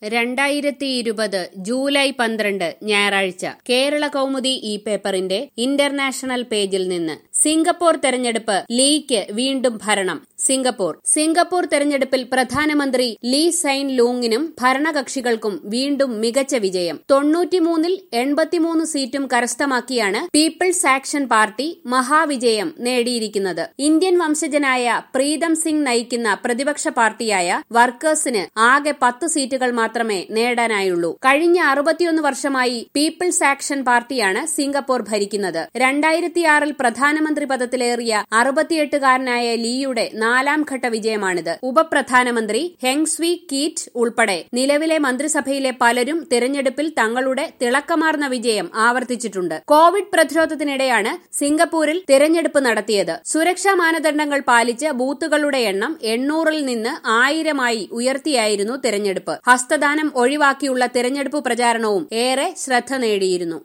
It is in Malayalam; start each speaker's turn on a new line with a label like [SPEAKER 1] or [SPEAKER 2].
[SPEAKER 1] രണ്ടായിരത്തി ഇരുപത് ജൂലൈ പന്ത്രണ്ട് ഞായറാഴ്ച കേരള കൗമുദി ഈ പേപ്പറിന്റെ ഇന്റർനാഷണൽ പേജിൽ നിന്ന് സിംഗപ്പൂർ തെരഞ്ഞെടുപ്പ് ലീക്ക് വീണ്ടും ഭരണം സിംഗപ്പൂർ സിംഗപ്പൂർ തെരഞ്ഞെടുപ്പിൽ പ്രധാനമന്ത്രി ലീ സൈൻ ലൂങ്ങിനും ഭരണകക്ഷികൾക്കും വീണ്ടും മികച്ച വിജയം തൊണ്ണൂറ്റിമൂന്നിൽ എൺപത്തിമൂന്ന് സീറ്റും കരസ്ഥമാക്കിയാണ് പീപ്പിൾസ് ആക്ഷൻ പാർട്ടി മഹാവിജയം നേടിയിരിക്കുന്നത് ഇന്ത്യൻ വംശജനായ പ്രീതം സിംഗ് നയിക്കുന്ന പ്രതിപക്ഷ പാർട്ടിയായ വർക്കേഴ്സിന് ആകെ പത്ത് സീറ്റുകൾ മാത്രമേ നേടാനായുള്ളൂ കഴിഞ്ഞ അറുപത്തിയൊന്ന് വർഷമായി പീപ്പിൾസ് ആക്ഷൻ പാർട്ടിയാണ് സിംഗപ്പൂർ ഭരിക്കുന്നത് രണ്ടായിരത്തിയാറിൽ പ്രധാനമന്ത്രി പദത്തിലേറിയ അറുപത്തിയെട്ടുകാരനായ ലീയുടെ നാലാം ഘട്ട വിജയമാണിത് ഉപപ്രധാനമന്ത്രി ഹെങ്സ്വി കീറ്റ് ഉൾപ്പെടെ നിലവിലെ മന്ത്രിസഭയിലെ പലരും തിരഞ്ഞെടുപ്പിൽ തങ്ങളുടെ തിളക്കമാർന്ന വിജയം ആവർത്തിച്ചിട്ടുണ്ട് കോവിഡ് പ്രതിരോധത്തിനിടെയാണ് സിംഗപ്പൂരിൽ തിരഞ്ഞെടുപ്പ് നടത്തിയത് സുരക്ഷാ മാനദണ്ഡങ്ങൾ പാലിച്ച് ബൂത്തുകളുടെ എണ്ണം എണ്ണൂറിൽ നിന്ന് ആയിരമായി ഉയർത്തിയായിരുന്നു തിരഞ്ഞെടുപ്പ് ഹസ്തദാനം ഒഴിവാക്കിയുള്ള തിരഞ്ഞെടുപ്പ് പ്രചാരണവും ഏറെ ശ്രദ്ധ നേടിയിരുന്നു